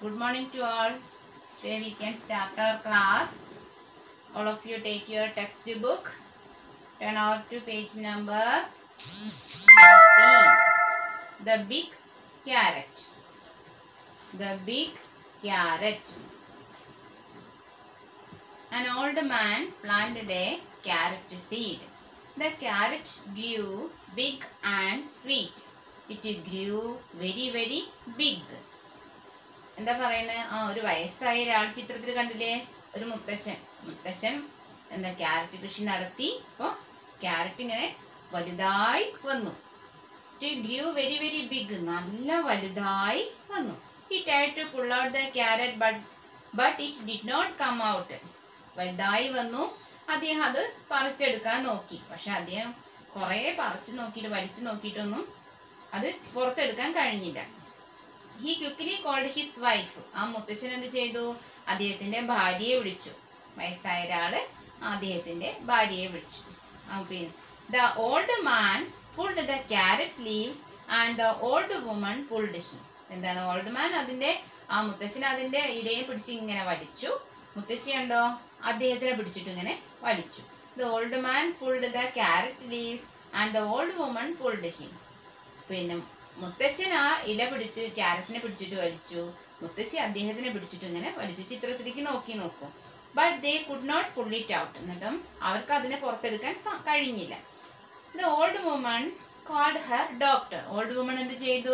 Good morning to all. Today we can start our class. All of you take your textbook. Turn out to page number 13. The big carrot. The big carrot. An old man planted a carrot seed. The carrot grew big and sweet. It grew very very big. എന്താ പറയുന്നത് ആ ഒരു വയസ്സായ ഒരാൾ ചിത്രത്തിൽ കണ്ടില്ലേ ഒരു മുത്തശ്ശൻ മുത്തശ്ശൻ എന്താ ക്യാരറ്റ് കൃഷി നടത്തി അപ്പൊ ക്യാരറ്റ് ഇങ്ങനെ വലുതായി വന്നു it grew very very big നല്ല വലുതായി വന്നു ഈ try to pull out the carrot but but it did not come out വലുതായി വന്നു അദ്ദേഹം അത് പറിച്ചെടുക്കാൻ നോക്കി പക്ഷെ അദ്ദേഹം കുറെ പറിച്ചു നോക്കിയിട്ട് വലിച്ചു നോക്കിയിട്ടൊന്നും അത് പുറത്തെടുക്കാൻ കഴിഞ്ഞില്ല he quickly called his wife ആ മുത്തശ്ശൻ എന്ത് ചെയ്തു അദ്ദേഹത്തിന്റെ ഭാര്യയെ വിളിച്ചു വയസ്സായ ഒരാള് അദ്ദേഹത്തിന്റെ ഭാര്യയെ വിളിച്ചു ആ, പിന്നെ the old man pulled the carrot leaves and the old woman pulled he എന്താണ് ഓൾഡ് മാൻ അതിന്റെ ആ മുത്തശ്ശൻ അതിന്റെ ഇലയെ പിടിച്ച് ഇങ്ങനെ വലിച്ചു മുത്തശ്ശി ഉണ്ടോ അദ്ദേഹത്തിനെ പിടിച്ചിട്ട് ഇങ്ങനെ വലിച്ചു the old man pulled the carrot leaves and the old woman pulled him പിന്നെ മുത്തശ്ശൻ ആ ഇല പിടിച്ച് ക്യാരറ്റിനെ പിടിച്ചിട്ട് വലിച്ചു മുത്തശ്ശി അദ്ദേഹത്തിനെ പിടിച്ചിട്ട് ഇങ്ങനെ വലിച്ചു ചിത്രത്തിലേക്ക് നോക്കി നോക്കും but they could not pull it out എന്നിട്ടും അവർക്ക് അതിനെ പുറത്തെടുക്കാൻ സ- കഴിഞ്ഞില്ല the old woman called her daughter old woman എന്ത് ചെയ്തു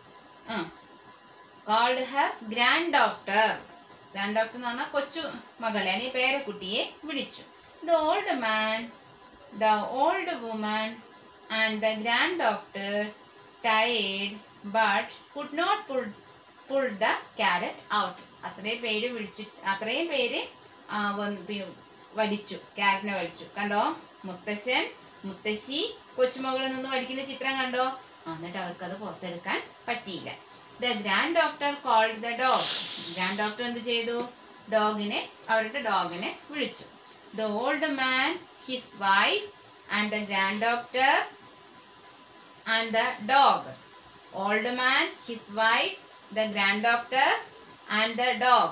called her granddaughter granddaughter എന്ന് പറഞ്ഞാൽ കൊച്ചു മകളെ അല്ലെങ്കിൽ പേരക്കുട്ടിയെ വിളിച്ചു the old man the old woman and the granddaughter tired but could not pull pull the carrot out അത്രയും പേര് വിളിച്ചിട്ട് അത്രയും പേര് ആ, വന്ന് പി- വലിച്ചു ക്യാരറ്റിനെ വലിച്ചു കണ്ടോ മുത്തശ്ശൻ മുത്തശ്ശി കൊച്ചുമകളിൽ നിന്ന് വലിക്കുന്ന ചിത്രം കണ്ടോ ആ, എന്നിട്ട് അവർക്ക് അത് പുറത്തെടുക്കാൻ പറ്റിയില്ല the granddaughter called the dog granddaughter എന്ത് ചെയ്തു ഡോഗിനെ അവരുടെ ഡോഗിനെ വിളിച്ചു the old man his wife and the granddaughter and the dog. Old man, his wife, the grand doctor, and the dog.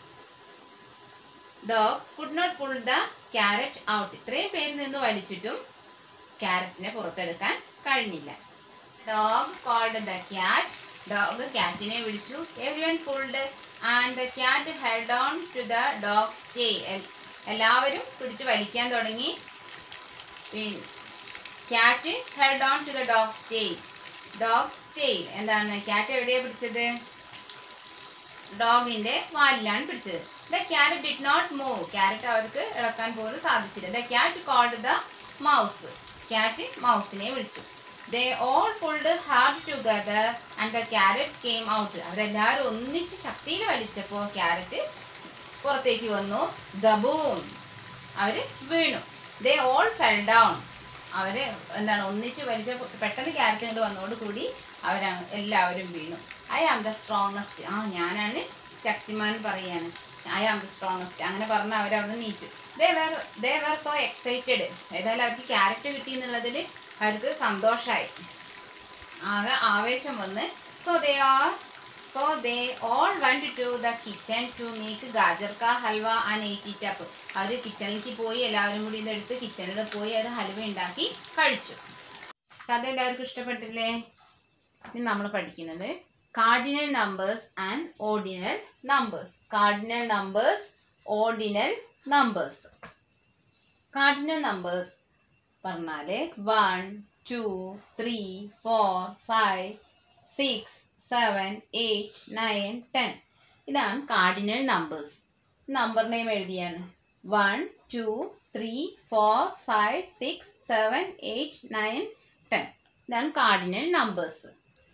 Dog could not pull the carrot out. ഇത്രയും പേര് നിന്ന് വലിച്ചിട്ടും ക്യാരറ്റിനെ പുറത്തെടുക്കാൻ കഴിഞ്ഞില്ല dog called the cat dog ക്യാറ്റിനെ വിളിച്ചു everyone pulled and the cat held on to the dog's tail എല്ലാവരും പിടിച്ച് വലിക്കാൻ തുടങ്ങി പിന്നെ cat held on to the dog's tail dog's tail എന്താണ് ക്യാറ്റ് എവിടെയാ പിടിച്ചത് ഡോഗിന്റെ വാലിലാണ് പിടിച്ചത് the carrot did not move carrot അവർക്ക് ഇളക്കാൻ പോലും സാധിച്ചില്ല the cat called the mouse cat മൗസിനെ വിളിച്ചു they all pulled hard together and the carrot came out അവരെല്ലാവരും ഒന്നിച്ച് ശക്തിയിൽ വലിച്ചപ്പോൾ ക്യാരറ്റ് പുറത്തേക്ക് വന്നു ദബൂം അവര് വീണു ദേ ഓൾ ഫെൽ ഡൗൺ അവര് എന്താണ് ഒന്നിച്ച് വലിച്ച പെട്ടെന്ന് ക്യാരറ്റ് കൊണ്ട് വന്നതോട് കൂടി അവർ എല്ലാവരും വീണു ഐ ആം ദ സ്ട്രോങ്ങസ്റ്റ് ആ ഞാനാണ് ശക്തിമാൻ പറയാണ് ഐ ആം ദ സ്ട്രോങ്ങസ്റ്റ് അങ്ങനെ പറഞ്ഞ അവരവിടെ നീറ്റു they were they were so excited ഏതായാലും അവർക്ക് ക്യാരറ്റ് കിട്ടി എന്നുള്ളതിൽ അവർക്ക് സന്തോഷമായി ആകെ ആവേശം വന്ന് so they are so they all went to the kitchen to make gajar ka halwa and ate it up അവർ കിച്ചണിലേക്ക് പോയി എല്ലാവരും കൂടി ഇതെടുത്ത് കിച്ചണിൽ പോയി അവർ ഹൽവ ഉണ്ടാക്കി കഴിച്ചു കഥ എല്ലാവർക്കും ഇഷ്ടപ്പെട്ടില്ലേ ഇനി നമ്മൾ പഠിക്കുന്നത് cardinal numbers and ordinal numbers cardinal numbers ordinal numbers cardinal numbers പറഞ്ഞാല് one two three four five six seven eight nine ten ഇതാണ് കാർഡിനൽ നമ്പേഴ്സ് നമ്പർ നെയിം എഴുതിയാണ് one two three four five six seven eight nine ten ഇതാണ് cardinal numbers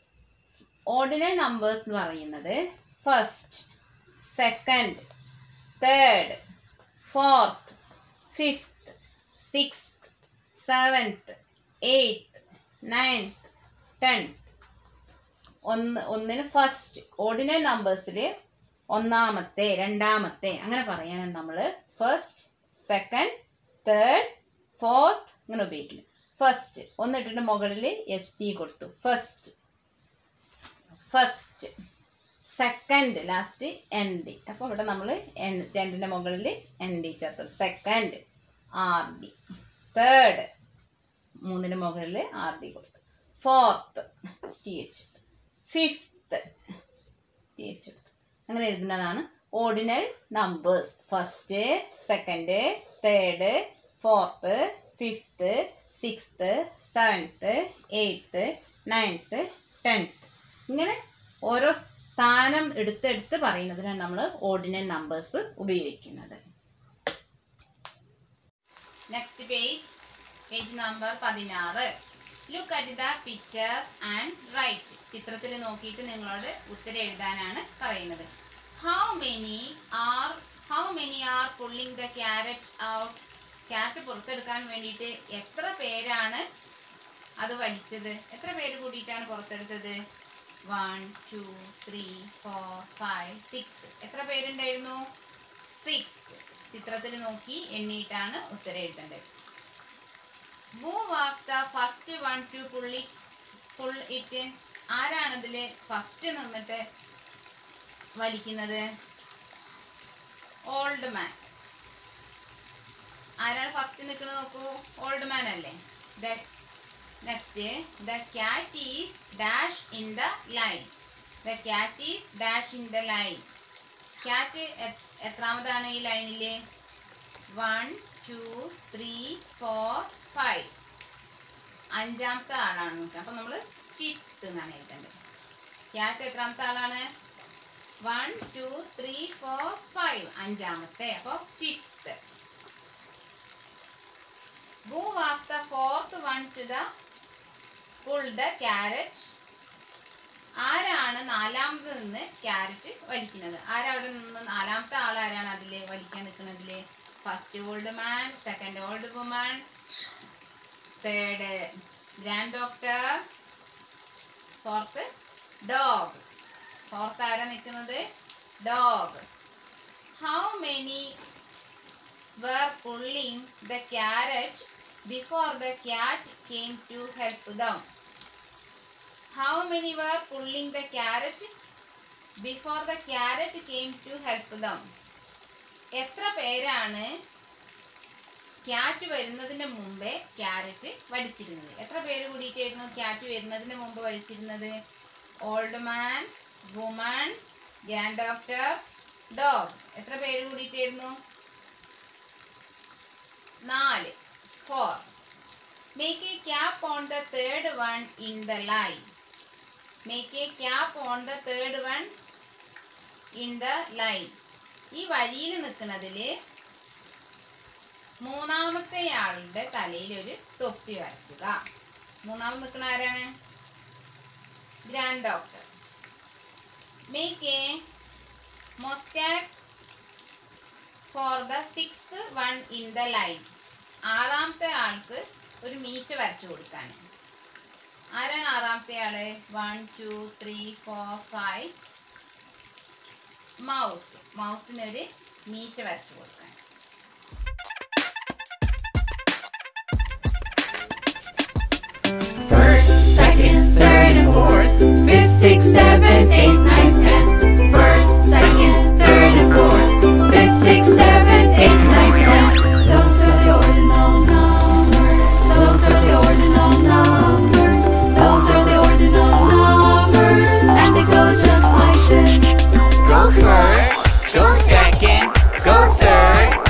ordinal numbers എന്ന് പറയുന്നത് first second third fourth fifth sixth seventh eighth ninth tenth ഒന്ന് ഒന്നിന് first ordinal നമ്പേഴ്സിൽ ഒന്നാമത്തെ രണ്ടാമത്തെ അങ്ങനെ പറയാനാണ് നമ്മൾ ഫസ്റ്റ് സെക്കൻഡ് തേർഡ് ഫോർത്ത് ഇങ്ങനെ ഉപയോഗിക്കുന്നത് ഫസ്റ്റ് ഒന്നിട്ടിട്ട് മുകളിൽ എസ് ടി കൊടുത്തു first first second last N D അപ്പോൾ ഇവിടെ നമ്മൾ രണ്ടിൻ്റെ മുകളിൽ എൻ ഡി ചേർത്തു സെക്കൻഡ് ആർ ഡി തേർഡ് മൂന്നിന് മുകളിൽ ആർ ഡി കൊടുത്തു fourth T H fifth T H അങ്ങനെ എഴുതുന്നതാണ് ordinal numbers first second third fourth fifth sixth seventh eighth ninth tenth ഇങ്ങനെ ഓരോ സ്ഥാനം എടുത്തെടുത്ത് പറയുന്നതിനാണ് നമ്മൾ ഓർഡിനൽ നമ്പേഴ്സ് ഉപയോഗിക്കുന്നത് നെക്സ്റ്റ് പേജ് പേജ് നമ്പർ പതിനാറ് look at the picture and right ചിത്രത്തിൽ നോക്കിയിട്ട് നിങ്ങളോട് ഉത്തരം എഴുതാനാണ് പറയുന്നത് how many are how many are pulling the carrot out carrot പുറത്തെടുക്കാൻ വേണ്ടിയിട്ട് എത്ര പേരാണ് അത് വലിച്ചത് എത്ര പേര് കൂടിയിട്ടാണ് പുറത്തെടുത്തത് one two three four five six എത്ര പേരുണ്ടായിരുന്നു സിക്സ് ചിത്രത്തിൽ നോക്കി എണ്ണിയിട്ടാണ് ഉത്തരം എഴുതേണ്ടത് who was the first one to pull pull it ആരാണ് ഇതിൽ ഫസ്റ്റ് നിന്നിട്ട് വലിക്കുന്നത് ഓൾഡ് മാൻ ആരാണ് ഫസ്റ്റ് നിൽക്കുന്നത് നോക്കൂ ഓൾഡ് മാൻ അല്ലേ next the cat is dash in the line the cat is dash in the line cat എത്രാമതാണ് ഈ ലൈനിൽ one two three four five അഞ്ചാമത്തെ ആളാണ് നോക്കുക അപ്പം നമ്മൾ ഫിഫ്ത്ത് എന്നാണ് എഴുതേണ്ടത് ക്യാറ്റ് എത്രാമത്തെ ആളാണ് one two three four five അഞ്ചാമത്തെ അപ്പോൾ fifth Who was the fourth one to the pull the carrot? ആരാണ് നാലാമത് നിന്ന് ക്യാരറ്റ് വലിക്കുന്നത് ആരവിടെ നിന്ന് നാലാമത്തെ ആൾ ആരാണ് അതിൽ വലിക്കാൻ നിൽക്കുന്നതിൽ first old man second old woman third granddaughter fourth dog fourth ആരാ നിൽക്കുന്നത് dog how many were pulling the carrot before the cat came to help them. How many were pulling the carrot before the carrot came to help them? എത്ര പേരാണ് cat വരുന്നതിന് മുമ്പേ carrot വലിച്ചിരുന്നത് എത്ര പേര് കൂടിയിട്ടായിരുന്നു cat വരുന്നതിന് മുമ്പ് വലിച്ചിരുന്നത് old man woman grand doctor dog എത്ര പേര് കൂടിയിട്ടായിരുന്നു നാല് four make a cap on the third one in the line make a cap on the third one in the line ഈ വരിയിൽ നിൽക്കുന്നതിൽ മൂന്നാമത്തെ ആളുടെ തലയിൽ ഒരു തൊപ്പി വരയ്ക്കുക മൂന്നാമത് നിൽക്കുന്ന ആരാണ് grand doctor make a mustache for the six one in the line ആറാമത്തെ ആൾക്ക് ഒരു മീശ വരച്ചു കൊടുക്കാൻ ആരാണ് ആറാമത്തെ ആള് one two three four five mouse മൗസിനൊരു മീശ വരച്ചു കൊടുക്കാൻ First, second, third, and fourth. Fifth, sixth, seventh, eighth, ninth, tenth. First, second, third, and fourth. Fifth, sixth, seventh, eighth, ninth, tenth. Those are the ordinal numbers. Those are the ordinal numbers. Those are the ordinal numbers. And they go just like this. Go first, go second, go third,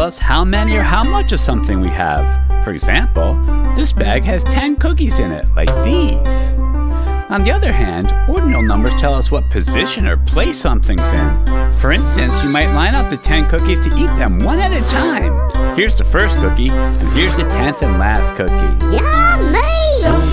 us how many or how much of something we have. For example, this bag has 10 cookies in it, like these. On the other hand, ordinal numbers tell us what position or place something's in. For instance, you might line up the 10 cookies to eat them one at a time. Here's the first cookie, and here's the 10th and last cookie. Yummy! Don't